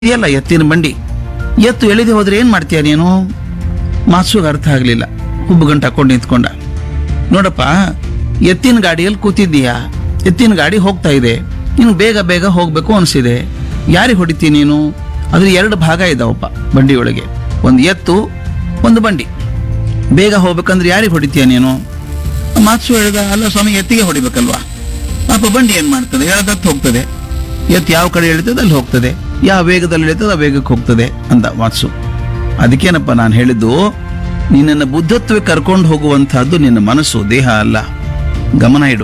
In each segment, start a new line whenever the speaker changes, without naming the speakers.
ಇದೆಯಲ್ಲ ಎತ್ತಿನ ಬಂಡಿ ಎತ್ತು ಎಳೆದು ಹೋದ್ರೆ ಏನ್ ಮಾಡ್ತೀಯ ನೀನು ಮಾಸುಗೆ ಅರ್ಥ ಆಗ್ಲಿಲ್ಲ ಹುಬ್ಬು ಗಂಟು ಹಾಕೊಂಡು ನಿಂತ್ಕೊಂಡ ನೋಡಪ್ಪ ಎತ್ತಿನ ಗಾಡಿಯಲ್ಲಿ ಕೂತಿದ್ದೀಯಾ ಎತ್ತಿನ ಗಾಡಿ ಹೋಗ್ತಾ ಇದೆ ನೀನು ಬೇಗ ಬೇಗ ಹೋಗ್ಬೇಕು ಅನ್ಸಿದೆ ಯಾರಿಗೆ ಹೊಡಿತೀಯ ನೀನು ಅದ್ರ ಎರಡು ಭಾಗ ಇದಾವಪ್ಪ ಬಂಡಿ ಒಳಗೆ ಒಂದು ಎತ್ತು ಒಂದು ಬಂಡಿ ಬೇಗ ಹೋಗ್ಬೇಕಂದ್ರೆ ಯಾರಿಗೆ ಹೊಡಿತೀಯ ನೀನು ಮಾತ್ಸು ಹೇಳಿದ ಅಲ್ಲ ಸ್ವಾಮಿ ಎತ್ತಿಗೆ ಹೊಡಿಬೇಕಲ್ವಾ ಪಾಪ ಬಂಡಿ ಏನ್ ಮಾಡ್ತದೆ ಎಳ್ದತ್ತು ಹೋಗ್ತದೆ ಎತ್ತು ಯಾವ ಕಡೆ ಎಳಿತದೆ ಅಲ್ಲಿ ಹೋಗ್ತದೆ ಯಾವ ವೇಗದಲ್ಲಿ ಎಳಿತದೆ ಆ ವೇಗಕ್ಕೆ ಹೋಗ್ತದೆ ಅಂದ ಮಾತ್ಸು ಅದಕ್ಕೇನಪ್ಪ ನಾನು ಹೇಳಿದ್ದು ನಿನ್ನನ್ನು ಬುದ್ಧತ್ವಕ್ಕೆ ಕರ್ಕೊಂಡು ಹೋಗುವಂತಹದ್ದು ನಿನ್ನ ಮನಸ್ಸು ದೇಹ ಅಲ್ಲ ಗಮನ ಇಡು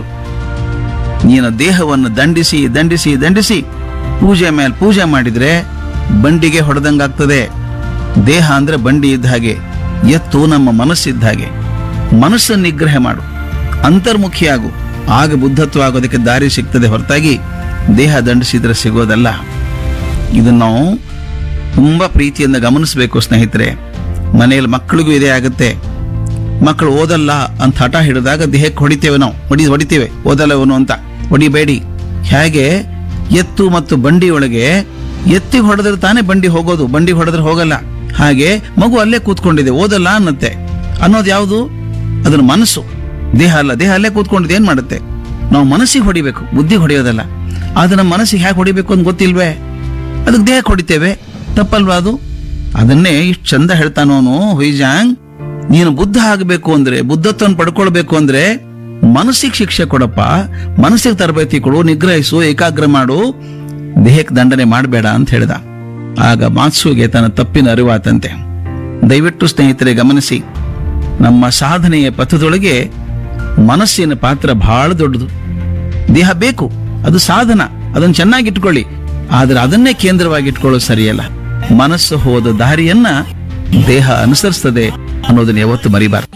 ನೀನು ದೇಹವನ್ನು ದಂಡಿಸಿ ದಂಡಿಸಿ ದಂಡಿಸಿ ಪೂಜೆ ಮೇಲೆ ಪೂಜೆ ಮಾಡಿದ್ರೆ ಬಂಡಿಗೆ ಹೊಡೆದಂಗಾಗ್ತದೆ ದೇಹ ಅಂದ್ರೆ ಬಂಡಿ ಇದ್ದ ಹಾಗೆ ಎತ್ತು ನಮ್ಮ ಮನಸ್ಸಿದ್ದ ಹಾಗೆ ಮನಸ್ಸನ್ನು ನಿಗ್ರಹ ಮಾಡು ಅಂತರ್ಮುಖಿಯಾಗು ಆಗ ಬುದ್ಧತ್ವ ಆಗೋದಕ್ಕೆ ದಾರಿ ಸಿಗ್ತದೆ ಹೊರತಾಗಿ ದೇಹ ದಂಡಿಸಿದ್ರೆ ಸಿಗೋದಲ್ಲ ಇದನ್ನು ನಾವು ತುಂಬಾ ಪ್ರೀತಿಯಿಂದ ಗಮನಿಸಬೇಕು ಸ್ನೇಹಿತರೆ ಮನೆಯಲ್ಲಿ ಮಕ್ಕಳಿಗೂ ಇದೇ ಆಗುತ್ತೆ ಮಕ್ಕಳು ಓದಲ್ಲ ಅಂತ ಹಠ ಹಿಡಿದಾಗ ದೇಹಕ್ಕೆ ಹೊಡಿತೇವೆ ನಾವು ಹೊಡಿ ಹೊಡಿತೇವೆ ಓದಲ್ಲ ಇವನು ಅಂತ ಹೊಡಿಬೇಡಿ ಹೇಗೆ ಎತ್ತು ಮತ್ತು ಬಂಡಿ ಒಳಗೆ ಎತ್ತಿಗೆ ಹೊಡೆದ್ರೆ ತಾನೇ ಬಂಡಿ ಹೋಗೋದು ಬಂಡಿ ಹೊಡೆದ್ರೆ ಹೋಗಲ್ಲ ಹಾಗೆ ಮಗು ಅಲ್ಲೇ ಕೂತ್ಕೊಂಡಿದೆ ಓದಲ್ಲ ಅನ್ನತ್ತೆ ಅನ್ನೋದು ಯಾವುದು ಅದನ್ನ ಮನಸ್ಸು ದೇಹ ಅಲ್ಲ ದೇಹ ಅಲ್ಲೇ ಕೂತ್ಕೊಂಡಿದೆ ಏನ್ ಮಾಡುತ್ತೆ ನಾವು ಮನಸ್ಸಿಗೆ ಹೊಡಿಬೇಕು ಬುದ್ಧಿ ಹೊಡೆಯೋದಲ್ಲ ಆದ್ರೆ ನಮ್ಮ ಮನಸ್ಸಿಗೆ ಹೇಗೆ ಹೊಡಿಬೇಕು ಅಂತ ಗೊತ್ತಿಲ್ವೇ ಅದಕ್ಕೆ ದೇಹಕ್ಕೆ ಹೊಡಿತೇವೆ ತಪ್ಪಲ್ವಾ ಅದು ಅದನ್ನೇ ಇಷ್ಟು ಚಂದ ಹೇಳ್ತಾನೋನು ಹುಯ್ಜಾಂಗ್ ನೀನು ಬುದ್ಧ ಆಗಬೇಕು ಅಂದ್ರೆ ಬುದ್ಧತ್ವವನ್ನು ಪಡ್ಕೊಳ್ಬೇಕು ಅಂದ್ರೆ ಮನಸ್ಸಿಗೆ ಶಿಕ್ಷೆ ಕೊಡಪ್ಪ ಮನಸ್ಸಿಗೆ ತರಬೇತಿ ಕೊಡು ನಿಗ್ರಹಿಸು ಏಕಾಗ್ರ ಮಾಡು ದೇಹಕ್ಕೆ ದಂಡನೆ ಮಾಡಬೇಡ ಅಂತ ಹೇಳ್ದ ಆಗ ಮಾತ್ಸುಗೆ ತನ್ನ ತಪ್ಪಿನ ಅರಿವಾತಂತೆ ದಯವಿಟ್ಟು ಸ್ನೇಹಿತರೆ ಗಮನಿಸಿ ನಮ್ಮ ಸಾಧನೆಯ ಪಥದೊಳಗೆ ಮನಸ್ಸಿನ ಪಾತ್ರ ಬಹಳ ದೊಡ್ಡದು ದೇಹ ಬೇಕು ಅದು ಸಾಧನ ಅದನ್ನು ಚೆನ್ನಾಗಿ ಇಟ್ಕೊಳ್ಳಿ ಆದ್ರೆ ಅದನ್ನೇ ಕೇಂದ್ರವಾಗಿ ಇಟ್ಕೊಳ್ಳೋದು ಸರಿಯಲ್ಲ ಮನಸ್ಸು ಹೋದ ದಾರಿಯನ್ನ ದೇಹ ಅನುಸರಿಸ್ತದೆ ಅನ್ನೋದನ್ನ ಯಾವತ್ತು ಮರಿಬಾರ್ದು